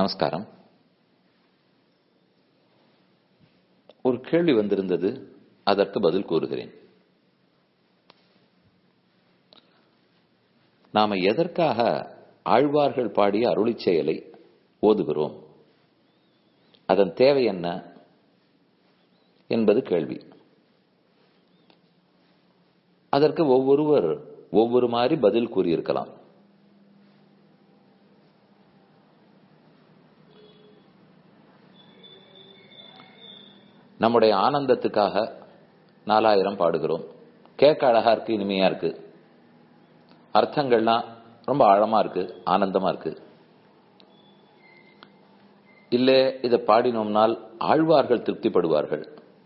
நமஸ்காரம் ஒரு கேள்வி வந்திருந்தது அதற்கு பதில் கூறுகிறேன் நாம எதற்காக ஆழ்வார்கள் பாடிய அருளிச் செயலை ஓதுகிறோம் அதன் தேவை என்ன என்பது கேள்வி அதற்கு ஒவ்வொருவர் ஒவ்வொரு மாதிரி பதில் கூறியிருக்கலாம் நம்முடைய ஆனந்தத்துக்காக நாலாயிரம் பாடுகிறோம் கேட்க அழகா இருக்கு இனிமையா இருக்கு அர்த்தங்கள்லாம் ரொம்ப ஆழமா இருக்கு ஆனந்தமா இருக்கு இல்ல இதை பாடினோம்னால் ஆழ்வார்கள் திருப்திப்படுவார்கள்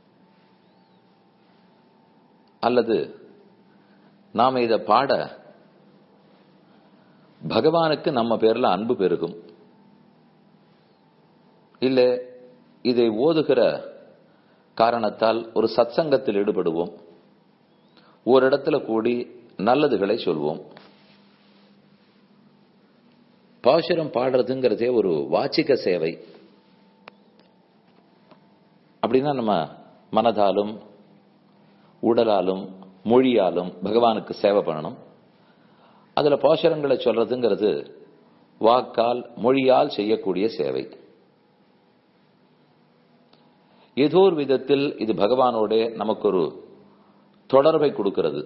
அல்லது நாம இதை பாட பகவானுக்கு நம்ம பேர்ல அன்பு பெருகும் இல்ல இதை ஓதுகிற காரணத்தால் ஒரு சத்சங்கத்தில் ஈடுபடுவோம் ஒரு இடத்துல கூடி நல்லதுகளை சொல்வோம் பாசுரம் பாடுறதுங்கிறதே ஒரு வாச்சிக்க சேவை அப்படின்னா நம்ம மனதாலும் உடலாலும் மொழியாலும் பகவானுக்கு சேவை பண்ணணும் அதுல பாசுரங்களை சொல்றதுங்கிறது வாக்கால் மொழியால் செய்யக்கூடிய சேவை ஏதோ ஒரு விதத்தில் இது பகவானோட நமக்கு ஒரு தொடர்பை கொடுக்கிறது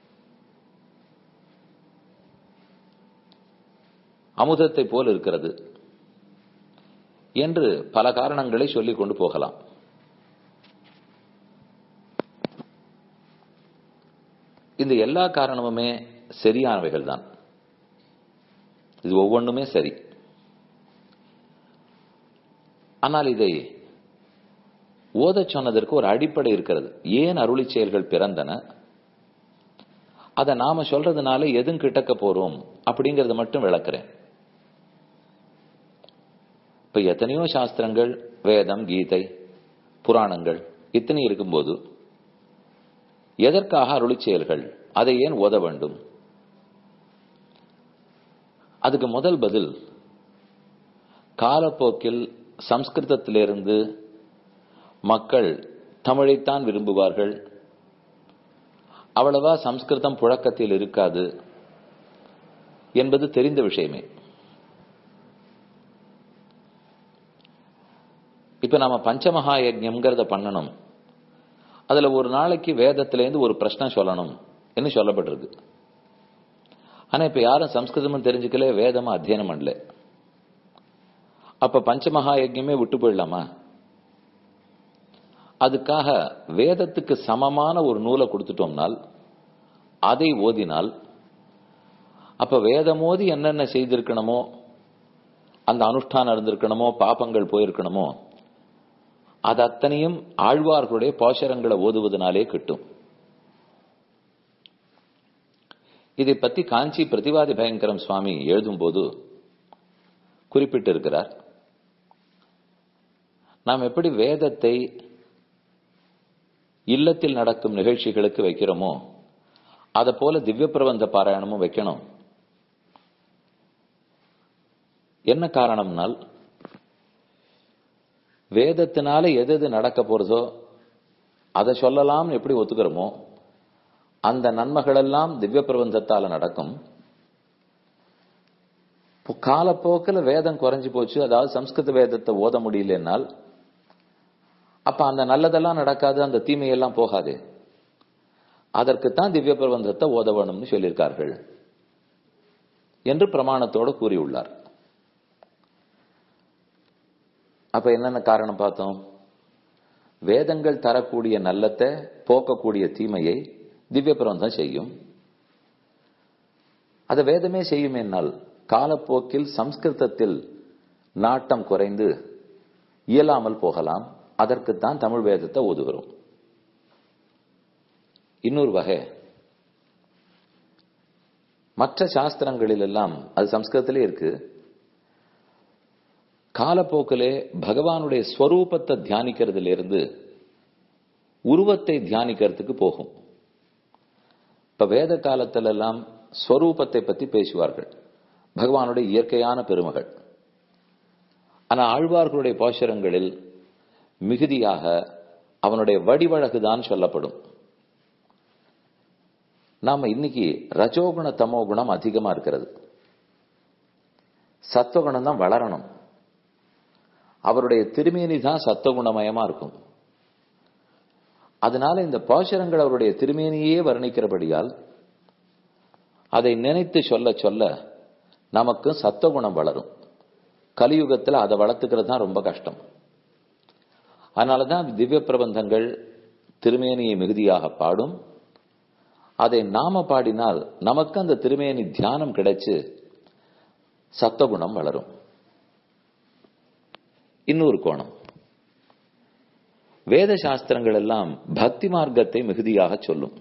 அமுதத்தை போல் இருக்கிறது என்று பல காரணங்களை சொல்லிக் கொண்டு போகலாம் இந்த எல்லா காரணமுமே சரியானவைகள் தான் இது ஒவ்வொன்றுமே சரி ஆனால் இதை ஓதச் சொன்னதற்கு ஒரு அடிப்படை இருக்கிறது ஏன் அருளி செயல்கள் பிறந்தன அதை நாம சொல்றதுனால எதுவும் கிட்டக்க போறோம் அப்படிங்கறத மட்டும் விளக்குறேன் இப்ப எத்தனையோ சாஸ்திரங்கள் வேதம் கீதை புராணங்கள் இத்தனை இருக்கும்போது எதற்காக அருளி செயல்கள் அதை ஏன் ஓத வேண்டும் அதுக்கு முதல் பதில் காலப்போக்கில் சம்ஸ்கிருதத்திலிருந்து மக்கள் தமிழைத்தான் விரும்புவார்கள் அவ்வளவா சம்ஸ்கிருதம் புழக்கத்தில் இருக்காது என்பது தெரிந்த விஷயமே இப்ப நாம பஞ்சமகா யஜ்யம்ங்கிறத பண்ணணும் அதுல ஒரு நாளைக்கு வேதத்திலேருந்து ஒரு பிரச்சனை சொல்லணும் என்று சொல்லப்பட்டிருக்கு ஆனா இப்ப யாரும் சம்ஸ்கிருதமும் தெரிஞ்சுக்கல வேதமா அத்தியனம் பண்ணல அப்ப பஞ்சமகா யஜ்யமே விட்டு போயிடலாமா அதுக்காக வேதத்துக்கு சமமான ஒரு நூலை கொடுத்துட்டோம்னால் அதை ஓதினால் அப்ப வேதமோதி என்னென்ன செய்திருக்கணுமோ அந்த அனுஷ்டானம் இருந்திருக்கணுமோ பாப்பங்கள் போயிருக்கணுமோ அது அத்தனையும் ஆழ்வார்களுடைய பாசரங்களை ஓதுவதனாலே கிட்டும் இதை பத்தி காஞ்சி பிரதிவாதி பயங்கரம் சுவாமி எழுதும்போது குறிப்பிட்டிருக்கிறார் நாம் எப்படி வேதத்தை இல்லத்தில் நடக்கும் நிகழ்ச்சிகளுக்கு வைக்கிறோமோ அதை போல திவ்ய பிரபந்த பாராயணமும் வைக்கணும் என்ன காரணம்னால் வேதத்தினால எது எது நடக்க போறதோ அதை சொல்லலாம்னு எப்படி ஒத்துக்கிறோமோ அந்த நன்மைகளெல்லாம் திவ்ய பிரபந்தத்தால நடக்கும் காலப்போக்கில் வேதம் குறைஞ்சு போச்சு அதாவது சம்ஸ்கிருத வேதத்தை ஓத முடியலன்னால் அப்ப அந்த நல்லதெல்லாம் நடக்காது அந்த தீமையெல்லாம் போகாது அதற்குத்தான் திவ்ய பிரபந்தத்தை ஓத வேணும்னு சொல்லியிருக்கார்கள் என்று பிரமாணத்தோடு கூறியுள்ளார் அப்ப என்னென்ன காரணம் பார்த்தோம் வேதங்கள் தரக்கூடிய நல்லத்தை போக்கக்கூடிய தீமையை திவ்ய பிரபந்தம் செய்யும் அதை வேதமே செய்யும் என்னால் காலப்போக்கில் சம்ஸ்கிருதத்தில் நாட்டம் குறைந்து இயலாமல் போகலாம் அதற்குத்தான் தமிழ் வேதத்தை ஓதுகிறோம் இன்னொரு வகை மற்ற சாஸ்திரங்களில் எல்லாம் அது சம்ஸ்கிருதத்திலே இருக்கு காலப்போக்கிலே பகவானுடைய ஸ்வரூபத்தை தியானிக்கிறதுல இருந்து உருவத்தை தியானிக்கிறதுக்கு போகும் இப்ப வேத காலத்துல எல்லாம் ஸ்வரூபத்தை பத்தி பேசுவார்கள் பகவானுடைய இயற்கையான பெருமகள் ஆனா ஆழ்வார்களுடைய பாசுரங்களில் மிகுதியாக அவனுடைய வடிவழகுதான் சொல்லப்படும் நாம இன்னைக்கு ரஜோகுண தமோ குணம் அதிகமா இருக்கிறது சத்துவகுணம் தான் வளரணும் அவருடைய திருமேனி தான் சத்துவகுணமயமா இருக்கும் அதனால இந்த பாசுரங்கள் அவருடைய திருமேனியே வர்ணிக்கிறபடியால் அதை நினைத்து சொல்ல சொல்ல நமக்கு சத்துவகுணம் வளரும் கலியுகத்தில் அதை வளர்த்துக்கிறது தான் ரொம்ப கஷ்டம் அதனாலதான் திவ்ய பிரபந்தங்கள் திருமேனியை மிகுதியாக பாடும் அதை நாம பாடினால் நமக்கு அந்த திருமேனி தியானம் கிடைச்சு சத்தகுணம் வளரும் இன்னொரு கோணம் வேத சாஸ்திரங்கள் எல்லாம் பக்தி மார்க்கத்தை மிகுதியாக சொல்லும்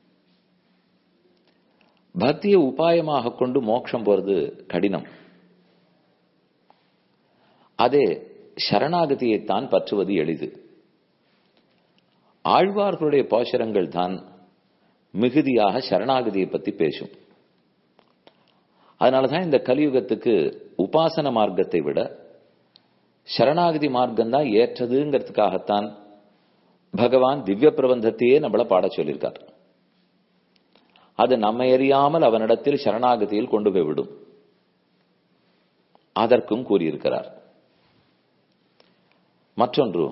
பக்தியை உபாயமாக கொண்டு மோட்சம் போறது கடினம் அதே சரணாகதியைத்தான் பற்றுவது எளிது ஆழ்வார்களுடைய போஷரங்கள் தான் மிகுதியாக சரணாகதியை பத்தி பேசும் அதனாலதான் இந்த கலியுகத்துக்கு உபாசன மார்க்கத்தை விட சரணாகதி மார்க்கம் தான் ஏற்றதுங்கிறதுக்காகத்தான் பகவான் திவ்ய பிரபந்தத்தையே நம்மள பாட சொல்லியிருக்கார் அது நம்ம எறியாமல் அவனிடத்தில் சரணாகதியில் கொண்டு போய்விடும் அதற்கும் கூறியிருக்கிறார் மற்றொன்று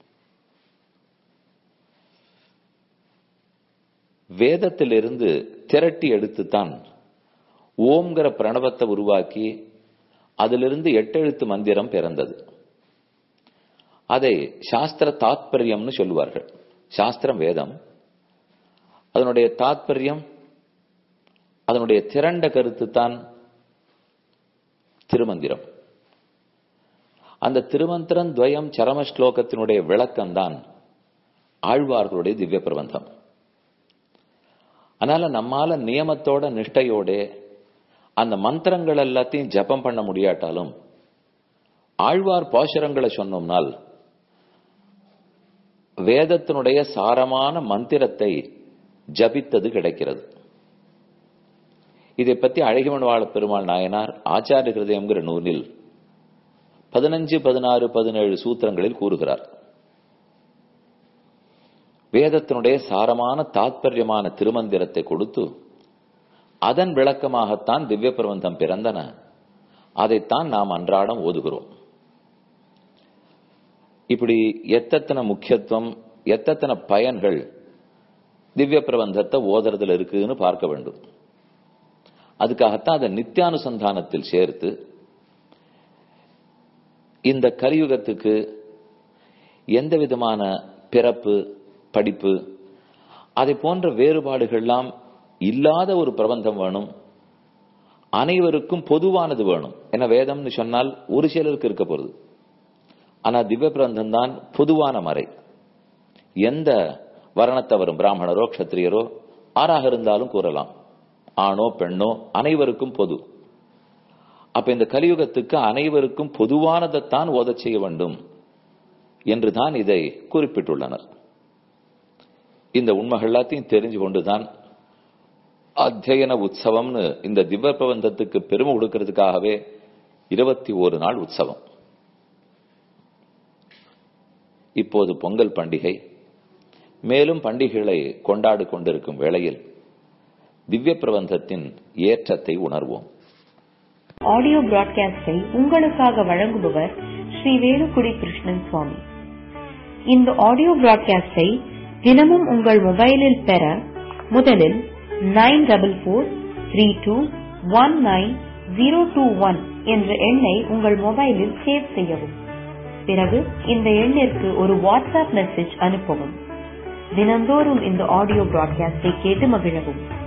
வேதத்திலிருந்து திரட்டி எடுத்துத்தான் ஓம்ங்கிற பிரணவத்தை உருவாக்கி அதிலிருந்து எட்டெழுத்து மந்திரம் பிறந்தது அதை சாஸ்திர தாத்பரியம்னு சொல்லுவார்கள் சாஸ்திரம் வேதம் அதனுடைய தாத்பரியம் அதனுடைய திரண்ட கருத்து தான் திருமந்திரம் அந்த திருமந்திரம் துவயம் சரம ஸ்லோகத்தினுடைய விளக்கம்தான் ஆழ்வார்களுடைய திவ்ய பிரபந்தம் அதனால நம்மால நியமத்தோட நிஷ்டையோட அந்த மந்திரங்கள் எல்லாத்தையும் ஜபம் பண்ண முடியாட்டாலும் ஆழ்வார் பாசுரங்களை சொன்னோம்னால் வேதத்தினுடைய சாரமான மந்திரத்தை ஜபித்தது கிடைக்கிறது இதை பற்றி அழகிமன்வாள பெருமாள் நாயனார் ஆச்சாரிய ஹிருதயம்ங்கிற நூலில் பதினஞ்சு பதினாறு பதினேழு சூத்திரங்களில் கூறுகிறார் வேதத்தினுடைய சாரமான தாத்பரியமான திருமந்திரத்தை கொடுத்து அதன் விளக்கமாகத்தான் திவ்ய பிரபந்தம் பிறந்தன அதைத்தான் நாம் அன்றாடம் ஓதுகிறோம் இப்படி எத்தனை முக்கியத்துவம் எத்தனை பயன்கள் திவ்ய பிரபந்தத்தை ஓதுறதுல இருக்குன்னு பார்க்க வேண்டும் அதுக்காகத்தான் அதை நித்தியானுசந்தானத்தில் சேர்த்து இந்த கலியுகத்துக்கு எந்த விதமான பிறப்பு படிப்பு அதை போன்ற வேறுபாடுகள்லாம் இல்லாத ஒரு பிரபந்தம் வேணும் அனைவருக்கும் பொதுவானது வேணும் ஏன்னா வேதம்னு சொன்னால் ஒரு சிலருக்கு இருக்க போறது ஆனா திவ்ய பிரபந்தம் தான் பொதுவான மறை எந்த வர்ணத்தவரும் பிராமணரோ கத்திரியரோ ஆறாக இருந்தாலும் கூறலாம் ஆணோ பெண்ணோ அனைவருக்கும் பொது அப்ப இந்த கலியுகத்துக்கு அனைவருக்கும் பொதுவானதைத்தான் ஓதச் செய்ய வேண்டும் என்றுதான் இதை குறிப்பிட்டுள்ளனர் இந்த உண்மைகள் எல்லாத்தையும் தெரிஞ்சு கொண்டுதான் அத்தியன உற்சவம்னு இந்த திவ்ய பிரபந்தத்துக்கு பெருமை கொடுக்கிறதுக்காகவே இருபத்தி ஒரு நாள் உற்சவம் இப்போது பொங்கல் பண்டிகை மேலும் பண்டிகைகளை கொண்டாடி கொண்டிருக்கும் வேளையில் திவ்ய பிரபந்தத்தின் ஏற்றத்தை உணர்வோம் ஆடியோ பிராட்காஸ்டை உங்களுக்காக வழங்குபவர் ஸ்ரீ வேலுக்குடி கிருஷ்ணன் சுவாமி இந்த ஆடியோ பிராட்காஸ்டை தினமும் உங்கள் மொபைலில் பெற முதலில் nine double four three two one nine zero two one என்ற எண்ணை உங்கள் மொபைலில் சேவ் செய்யவும் பிறகு இந்த எண்ணிற்கு ஒரு வாட்ஸ்அப் மெசேஜ் அனுப்பவும் தினந்தோறும் இந்த ஆடியோ பிராட்காஸ்டை கேட்டு மகிழவும்